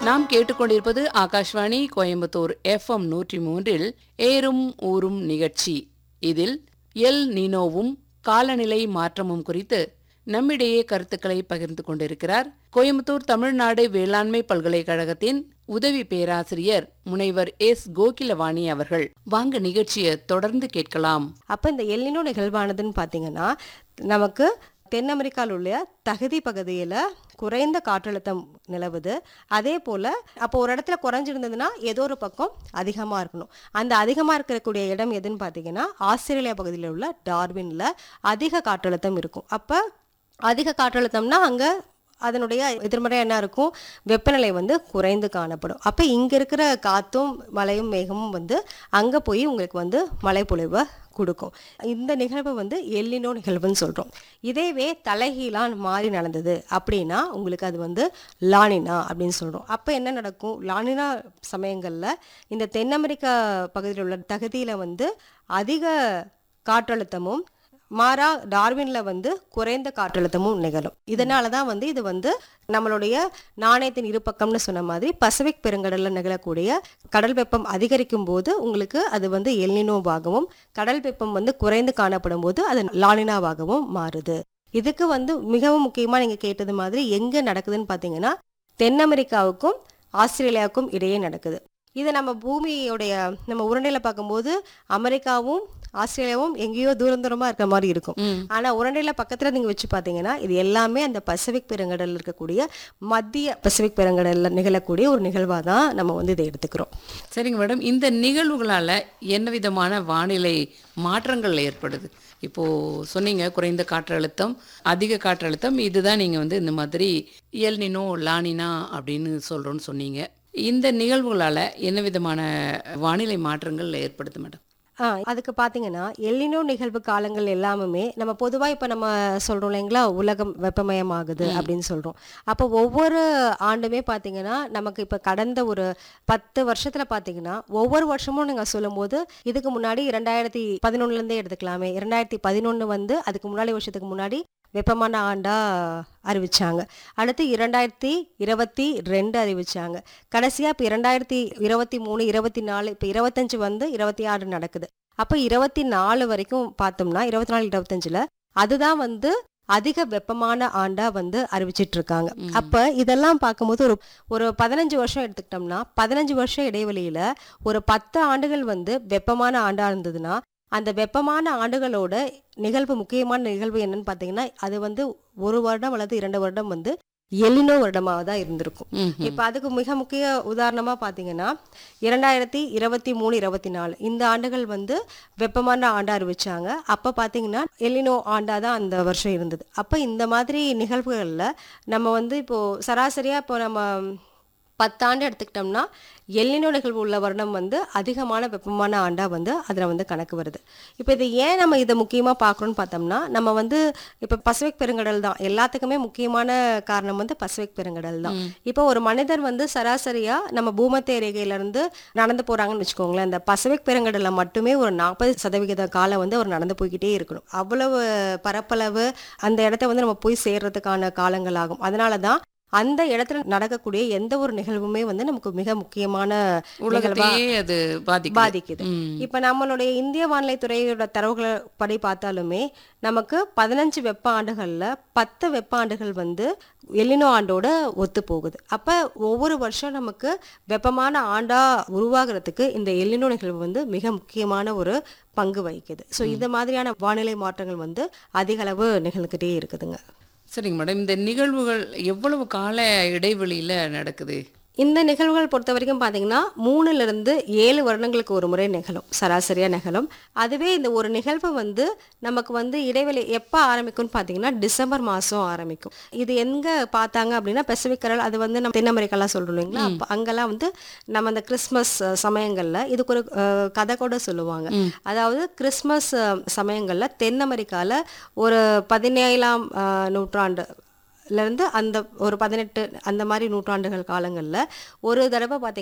நாம் கேட்டுக்கொண்டிருப்பது ஆகாஷ்வாணி கோயம்புத்தூர் எஃப்எம் நூற்றி மூன்றில் ஏறும் ஊரும் நிகழ்ச்சி இதில் எல் நினோவும் காலநிலை மாற்றமும் குறித்து நம்மிடையே கருத்துக்களை பகிர்ந்து கொண்டிருக்கிறார் கோயம்புத்தூர் தமிழ்நாடு வேளாண்மை பல்கலைக்கழகத்தின் உதவி பேராசிரியர் முனைவர் எஸ் கோகிலவாணி அவர்கள் வாங்க நிகழ்ச்சியை தொடர்ந்து கேட்கலாம் அப்போ இந்த எல்லினோ நிகழ்வானதுன்னு பார்த்தீங்கன்னா நமக்கு தென் அமெரிக்காவில் உள்ள தகுதி பகுதியில் குறைந்த காற்றழுத்தம் நிலவுது அதே போல் அப்போ ஒரு இடத்துல குறைஞ்சிருந்ததுன்னா ஏதோ ஒரு பக்கம் அதிகமாக இருக்கணும் அந்த அதிகமாக இருக்கக்கூடிய இடம் எதுன்னு பார்த்தீங்கன்னா ஆஸ்திரேலியா பகுதியில் உள்ள டார்வினில் அதிக காற்றழுத்தம் இருக்கும் அப்போ அதிக காற்றழுத்தம்னா அங்கே அதனுடைய எதிர்மறை என்ன இருக்கும் வெப்பநிலை வந்து குறைந்து காணப்படும் அப்போ இங்கே இருக்கிற காற்றும் மழையும் மேகமும் வந்து அங்கே போய் உங்களுக்கு வந்து மழை பொழிவை கொடுக்கும் இந்த நிகழ்வு வந்து எல்லினோ நிகழ்வுன்னு சொல்கிறோம் இதேவே தலைகீழான் மாறி நடந்தது அப்படின்னா உங்களுக்கு அது வந்து லானினா அப்படின்னு சொல்கிறோம் அப்போ என்ன நடக்கும் லானினா சமயங்களில் இந்த தென் அமெரிக்கா பகுதியில் உள்ள தகுதியில் வந்து அதிக காற்றழுத்தமும் மாறா டார்வினில் வந்து குறைந்த காற்றழுத்தமும் நிகழும் இதனால தான் வந்து இது வந்து நம்மளுடைய நாணயத்தின் இருபக்கம்னு சொன்ன மாதிரி பசிபிக் பெருங்கடலில் நிகழக்கூடிய கடல் வெப்பம் அதிகரிக்கும் போது உங்களுக்கு அது வந்து எல்னினோவாகவும் கடல் வெப்பம் வந்து குறைந்து காணப்படும் போது அது லானினாவாகவும் மாறுது இதுக்கு வந்து மிகவும் முக்கியமாக நீங்கள் கேட்டது மாதிரி எங்கே நடக்குதுன்னு பார்த்தீங்கன்னா தென் அமெரிக்காவுக்கும் ஆஸ்திரேலியாவுக்கும் இடையே நடக்குது இது நம்ம பூமியோடைய நம்ம உருண்டையில் பார்க்கும்போது அமெரிக்காவும் ஆஸ்திரேலியாவும் எங்கேயோ தூரம் தூரமாக இருக்கிற மாதிரி இருக்கும் ஆனால் உருண்டையில் பக்கத்தில் நீங்கள் வச்சு பார்த்தீங்கன்னா இது எல்லாமே அந்த பசிபிக் பெருங்கடலில் இருக்கக்கூடிய மத்திய பசிபிக் பெருங்கடலில் நிகழக்கூடிய ஒரு நிகழ்வாக தான் நம்ம வந்து இதை எடுத்துக்கிறோம் சரிங்க மேடம் இந்த நிகழ்வுகளால என்ன விதமான வானிலை மாற்றங்கள் ஏற்படுது இப்போ சொன்னீங்க குறைந்த காற்றழுத்தம் அதிக காற்றழுத்தம் இதுதான் நீங்க வந்து இந்த மாதிரி எல்னினோ லானினா அப்படின்னு சொல்றோம்னு சொன்னீங்க இந்த நிகழ்வுகளால என்ன விதமான வானிலை மாற்றங்கள் ஏற்படுது மேடம் ஆ அதுக்கு பார்த்தீங்கன்னா எல்லினோ நிகழ்வு காலங்கள் எல்லாமே நம்ம பொதுவாக இப்போ நம்ம சொல்கிறோம் இல்லைங்களா உலகம் வெப்பமயமாகுது அப்படின்னு சொல்கிறோம் அப்போ ஒவ்வொரு ஆண்டுமே பார்த்தீங்கன்னா நமக்கு இப்போ கடந்த ஒரு பத்து வருஷத்தில் பார்த்தீங்கன்னா ஒவ்வொரு வருஷமும் நீங்கள் சொல்லும்போது இதுக்கு முன்னாடி இரண்டாயிரத்தி பதினொன்னுலேருந்தே எடுத்துக்கலாமே இரண்டாயிரத்தி பதினொன்று வந்து அதுக்கு முன்னாடி வருஷத்துக்கு முன்னாடி வெப்பமான ஆண்டா அறிவிச்சாங்க அடுத்து இரண்டாயிரத்தி இருபத்தி ரெண்டு அறிவிச்சாங்க கடைசியாக இப்போ இரண்டாயிரத்தி இருபத்தி மூணு இருபத்தி நாலு இப்போ இருபத்தஞ்சு வந்து இருபத்தி ஆறு நடக்குது அப்போ இருபத்தி நாலு வரைக்கும் பார்த்தோம்னா இருபத்தி நாலு இருபத்தஞ்சில் அதுதான் வந்து அதிக வெப்பமான ஆண்டா வந்து அறிவிச்சிட்டு இருக்காங்க அப்ப இதெல்லாம் பார்க்கும்போது ஒரு ஒரு பதினஞ்சு வருஷம் எடுத்துக்கிட்டோம்னா பதினஞ்சு வருஷம் இடைவெளியில ஒரு பத்து ஆண்டுகள் வந்து வெப்பமான ஆண்டா இருந்ததுன்னா அந்த வெப்பமான ஆண்டுகளோட நிகழ்வு முக்கியமான நிகழ்வு என்னன்னு பார்த்தீங்கன்னா அது வந்து ஒரு வருடம் அல்லது இரண்டு வருடம் வந்து எலினோ வருடமாக தான் இருந்திருக்கும் ம்ஹும். இப்போ அதுக்கு மிக முக்கிய உதாரணமாக பார்த்தீங்கன்னா இரண்டாயிரத்தி இருபத்தி மூணு இருபத்தி நாலு இந்த ஆண்டுகள் வந்து வெப்பமான ஆண்டா அறிவிச்சாங்க அப்போ பார்த்தீங்கன்னா எலினோ ஆண்டா தான் அந்த வருஷம் இருந்தது அப்போ இந்த மாதிரி நிகழ்வுகளில் நம்ம வந்து இப்போது சராசரியாக இப்போ நம்ம பத்தாண்டு எடுத்துக்கிட்டோம்னா எல்லினோ நிகழ்வு உள்ள வருடம் வந்து அதிகமான வெப்பமான ஆண்டா வந்து அதில் வந்து கணக்கு வருது இப்போ இது ஏன் நம்ம இதை முக்கியமாக பார்க்குறோன்னு பார்த்தோம்னா நம்ம வந்து இப்போ பசிபிக் பெருங்கடல் தான் எல்லாத்துக்குமே முக்கியமான காரணம் வந்து பசிபிக் பெருங்கடல் தான் இப்போ ஒரு மனிதர் வந்து சராசரியாக நம்ம பூமத்திய ரேகையிலேருந்து நடந்து போகிறாங்கன்னு வச்சுக்கோங்களேன் இந்த பசிபிக் பெருங்கடலில் மட்டுமே ஒரு நாற்பது சதவிகித காலம் வந்து அவர் நடந்து போய்கிட்டே இருக்கணும் அவ்வளவு பரப்பளவு அந்த இடத்த வந்து நம்ம போய் சேர்றதுக்கான காலங்கள் ஆகும் அதனால தான் அந்த இடத்துல நடக்கக்கூடிய எந்த ஒரு நிகழ்வுமே வந்து நமக்கு மிக முக்கியமான நிகழ்வா உலகத்தையே அது பாதிக்கும் பாதிக்குது இப்ப நம்மளுடைய இந்திய வானிலை துறையோட தரவுகளை படி பார்த்தாலுமே நமக்கு பதினஞ்சு வெப்ப ஆண்டுகள்ல பத்து வெப்ப ஆண்டுகள் வந்து எல்லினோ ஆண்டோட ஒத்து போகுது அப்ப ஒவ்வொரு வருஷம் நமக்கு வெப்பமான ஆண்டா உருவாகிறதுக்கு இந்த எல்லினோ நிகழ்வு வந்து மிக முக்கியமான ஒரு பங்கு வகிக்குது ஸோ இந்த மாதிரியான வானிலை மாற்றங்கள் வந்து அதிக அளவு நிகழ்ந்துகிட்டே இருக்குதுங்க சரிங்க மேடம் இந்த நிகழ்வுகள் எவ்வளவு கால இடைவெளியில நடக்குது இந்த நிகழ்வுகள் பொறுத்த வரைக்கும் பார்த்தீங்கன்னா மூணுலேருந்து ஏழு வருடங்களுக்கு ஒரு முறை நிகழும் சராசரியாக நிகழும் அதுவே இந்த ஒரு நிகழ்வு வந்து நமக்கு வந்து இடைவெளி எப்போ ஆரம்பிக்கும்னு பார்த்தீங்கன்னா டிசம்பர் மாதம் ஆரம்பிக்கும் இது எங்கே பார்த்தாங்க அப்படின்னா பெசிபிக் கடல் அது வந்து நம்ம தென் அமெரிக்காலாம் சொல்கிறோம் இல்லைங்களா அப்போ அங்கெல்லாம் வந்து நம்ம அந்த கிறிஸ்மஸ் சமயங்களில் இதுக்கு ஒரு அஹ், கதை கூட சொல்லுவாங்க அதாவது கிறிஸ்மஸ் சமயங்களில் தென் அமெரிக்காவில் ஒரு பதினேழாம் அஹ், நூற்றாண்டு இருந்து அந்த ஒரு பதினெட்டு அந்த மாதிரி நூற்றாண்டுகள் காலங்களில் ஒரு தடவை பார்த்தீங்கன்னா